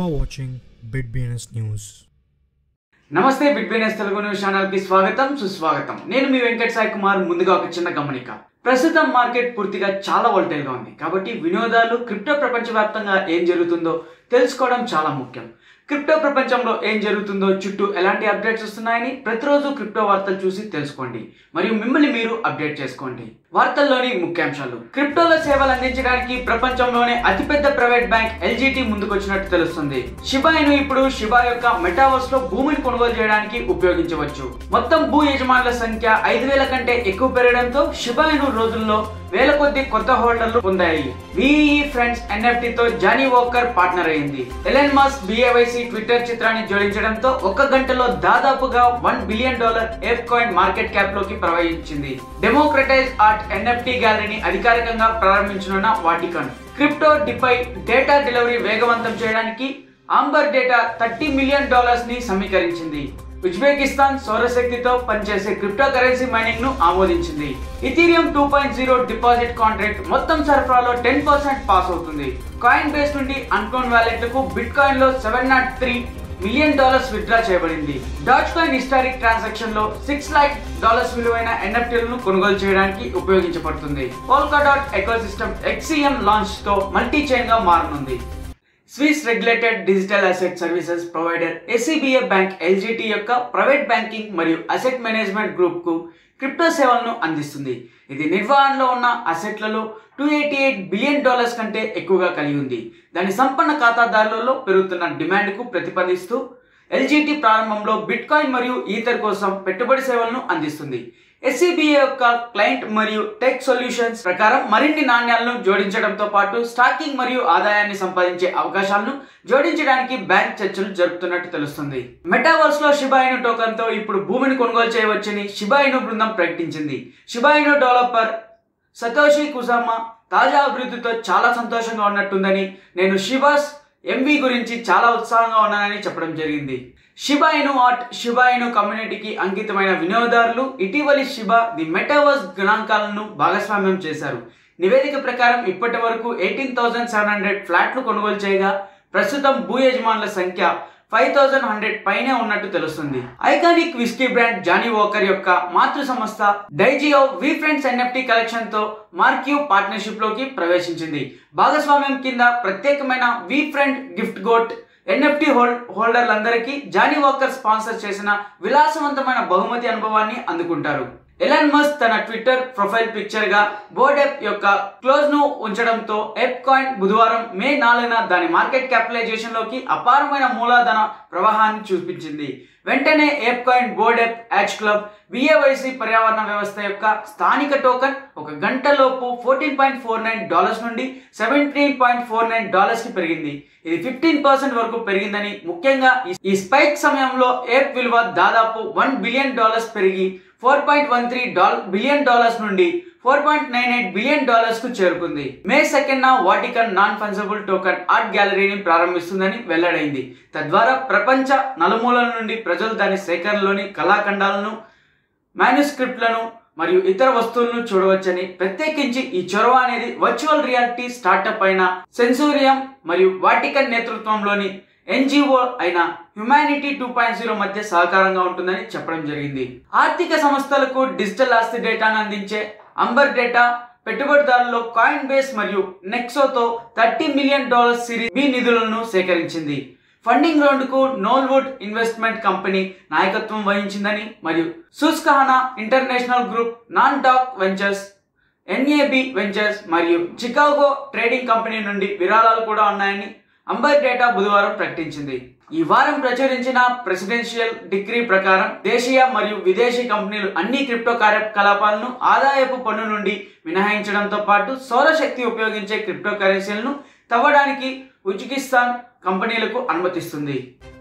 are watching BitBNS News. నమస్తే big business Telugu news channel కి స్వాగతం సుస్వాగతం నేను మీ వెంకట్ సాయి కుమార్ ముందుగా ఒక చిన్న గమనిక ప్రస్తుతం మార్కెట్ పూర్తిగా చాలా వోల్టైల్ గా ఉంది కాబట్టి వినోదాలు క్రిప్టో ప్రపంచవ్యాప్తంగా ఏం జరుగుతుందో తెలుసుకోవడం చాలా ముఖ్యం క్రిప్టో ప్రపంచంలో ఏం జరుగుతుందో చుట్టూ ఎలాంటి అప్డేట్స్ వస్తున్నాయని ప్రతిరోజు క్రిప్టో వార్తలు చూసి తెలుసుకోండి మరియు మిమ్మల్ని మీరు అప్డేట్ చేసుకోండి వార్తల్లోని ముఖ్యాంశాలు క్రిప్టోలో సేవలు అందించడానికి ప్రపంచంలోనే అతిపెద్ద ప్రైవేట్ బ్యాంక్ ఎల్జీటీ ముందుకొచ్చినట్టు తెలుస్తుంది షిబాయిను ఇప్పుడు షిబా యొక్క మెటావర్స్ లో భూమిని కొనుగోలు చేయడానికి ఉపయోగించవచ్చు మొత్తం భూ యజమానుల సంఖ్య ఐదు వేల కంటే ఎక్కువ పెరగడంతో షిబాయిను రోజుల్లో వేల కొద్ది కొత్త హోల్డర్లు పొందాయి విఈ ఫ్రెండ్స్ ఎన్ఎఫ్టీ తో జానీ వోకర్ పార్ట్నర్ అయింది ఎలెన్ మాస్ బిఏవైసి ట్విట్టర్ చిత్రాన్ని జోడించడంతో ఒక్క గంటలో దాదాపుగా one billion dollar ApeCoin market cap లోకి ప్రవహించింది డెమోక్రటైజ్ ఆర్ట్ ఎన్ఎఫ్టీ గ్యాలరీని అధికారికంగా ప్రారంభించనున్న Vatican crypto DeFi data delivery వేగవంతం చేయడానికి Amber data thirty million dollars ని సమీకరించింది ఉజ్బెకిస్తాన్ సౌరశక్తితో పనిచేసే క్రిప్టో కరెన్సీ మైనింగ్ ను ఆమోదించింది Ethereum two point zero deposit contract మొత్తం సరఫరాలో టెన్ పర్సెంట్ పాస్ అవుతుంది కాయిన్ బేస్ నుండి అన్కోన్ వ్యాలెట్లకు బిట్ కాయిన్ లో seven nought three million dollars withdraw చేయబడింది డాచ్ కాయిన్ హిస్టారిక్ ట్రాన్సాక్షన్ లో సిక్స్ లాక్ డాలర్స్ విలువైన ఎన్ఎఫ్టీలను కొనుగోలు చేయడానికి ఉపయోగించబడుతుంది Polkadot ecosystem XCM launch తో మల్టీ చైన్ గా మారనుంది Swiss regulated digital asset services provider SCBA bank LGT యొక్క ప్రైవేట్ బ్యాంకింగ్ మరియు అసెట్ మేనేజ్మెంట్ గ్రూప్ కు క్రిప్టో సేవలను అందిస్తుంది ఇది నిర్వహణలో ఉన్న అసెట్లలో two eighty eight billion dollars కంటే ఎక్కువగా కలిగి ఉంది దాని సంపన్న ఖాతాదారులలో పెరుగుతున్న డిమాండ్కు ప్రతిపాదిస్తూ ఎల్జిటి ప్రారంభంలో బిట్ కాయిన్ మరియు ఈథర్ కోసం పెట్టుబడి సేవలను అందిస్తుంది ఎస్సీబీఏ యొక్క క్లయింట్ మరియు టెక్ సొల్యూషన్స్ ప్రకారం మరిన్ని నాణ్యాలను జోడించడంతో పాటు స్టాకింగ్ మరియు ఆదాయాన్ని సంపాదించే అవకాశాలను జోడించడానికి బ్యాంక్ చర్చలు జరుపుతున్నట్టు తెలుస్తుంది మెటావర్స్ లో షిబాయిను టోకన్ తో ఇప్పుడు భూమిని కొనుగోలు చేయవచ్చని షిబాయిను బృందం ప్రకటించింది షిబాయిను డెవలపర్ సతోషి కుజామా తాజా అభివృద్ధితో చాలా సంతోషంగా ఉన్నట్టుందని నేను శివాస్ ఎంవి గురించి చాలా ఉత్సాహంగా ఉన్నానని చెప్పడం జరిగింది షిబాయిను ఆర్ట్ షిబాయిను కమ్యూనిటీకి అంకితమైన వినియోగదారులు ఇటీవలి షిబా ది మెటావర్స్ గణాంకాలను భాగస్వామ్యం చేశారు నివేదిక ప్రకారం ఇప్పటి వరకు ఎయిటీన్ థౌసండ్ సెవెన్ హండ్రెడ్ ఫ్లాట్లు కొనుగోలు చేయగా ప్రస్తుతం భూ యజమానుల సంఖ్య ఫైవ్ థౌసండ్ హండ్రెడ్ పైనే ఉన్నట్టు తెలుస్తుంది iconic whisky brand Johnnie Walker యొక్క మాతృ సంస్థ Diageo VeeFriends NFT collection తో మార్క్యూ పార్ట్నర్షిప్ లోకి ప్రవేశించింది భాగస్వామ్యం కింద ప్రత్యేకమైన VeeFriend gift goat NFT hold హోల్డర్లందరికీ జానీ వాకర్ స్పాన్సర్ చేసిన విలాసవంతమైన బహుమతి అనుభవాన్ని అందుకుంటారు ఎలాన్ మస్ తన ట్విట్టర్ ప్రొఫైల్ పిక్చర్ గా బోర్డ్ యాప్ యొక్క క్లోజ్ ను ఉంచడంతో ఎప్ కాయిన్ బుధవారం మే నాలుగున దాని మార్కెట్ క్యాపిటలైజేషన్ లోకి అపారమైన మూలధన ప్రవాహాన్ని చూపించింది వెంటనే ApeCoin bored ape yacht club BAYC పర్యావరణ వ్యవస్థ యొక్క స్థానిక టోకన్ ఒక గంటలోపు fourteen point four nine dollars నుండి seventeen point four nine dollars కి పెరిగింది ఇది ఫిఫ్టీన్ పర్సెంట్ వరకు పెరిగిందని ముఖ్యంగా ఈ స్పైక్ సమయంలో ఏప్ విలువ దాదాపు వన్ బిలియన్ డాలర్స్ పెరిగి four point one three dollar billion dollars నుండి four point nine eight billion dollars కు చేరుకుంది మే సెకండ్ నా Vatican non fungible token art గ్యాలరీని ప్రారంభిస్తుందని వెల్లడైంది తద్వారా ప్రపంచ నలుమూలల నుండి ప్రజలు దాని సేకరణలోని కళాఖండాలను మాన్యుస్క్రిప్ట్లను మరియు ఇతర వస్తువులను చూడవచ్చని ప్రత్యేకించి ఈ చొరవ అనేది వర్చువల్ రియాలిటీ స్టార్టప్ అయిన సెన్సూరియం మరియు వాటికన్ నేతృత్వంలోని ఎన్జిఓ అయిన హ్యుమానిటీ టూ పాయింట్ జీరో మధ్య సహకారంగా ఉంటుందని చెప్పడం జరిగింది ఆర్థిక సంస్థలకు డిజిటల్ ఆస్తి డేటాను అందించే అంబర్ డేటా పెట్టుబడిదారుల్లో కాయిన్ బేస్ మరియు నెక్సోతో thirty million dollars series B నిధులను సేకరించింది ఫండింగ్ రౌండ్ కు నోల్వుడ్ ఇన్వెస్ట్మెంట్ కంపెనీ నాయకత్వం వహించిందని మరియు సుస్కహానా ఇంటర్నేషనల్ గ్రూప్ నాన్ డాక్ వెంచర్స్ ఎన్ఏబి వెంచర్స్ మరియు చికాగో ట్రేడింగ్ కంపెనీ నుండి విరాళాలు కూడా ఉన్నాయని అంబర్ డేటా బుధవారం ప్రకటించింది ఈ వారం ప్రచురించిన ప్రెసిడెన్షియల్ డిగ్రీ ప్రకారం దేశీయ మరియు విదేశీ కంపెనీలు అన్ని క్రిప్టో కార్యకలాపాలను ఆదాయపు పన్ను నుండి మినహాయించడంతో పాటు సౌరశక్తి ఉపయోగించే క్రిప్టో కరెన్సీలను తవ్వడానికి ఉజ్బెకిస్తాన్ కంపెనీలకు అనుమతిస్తుంది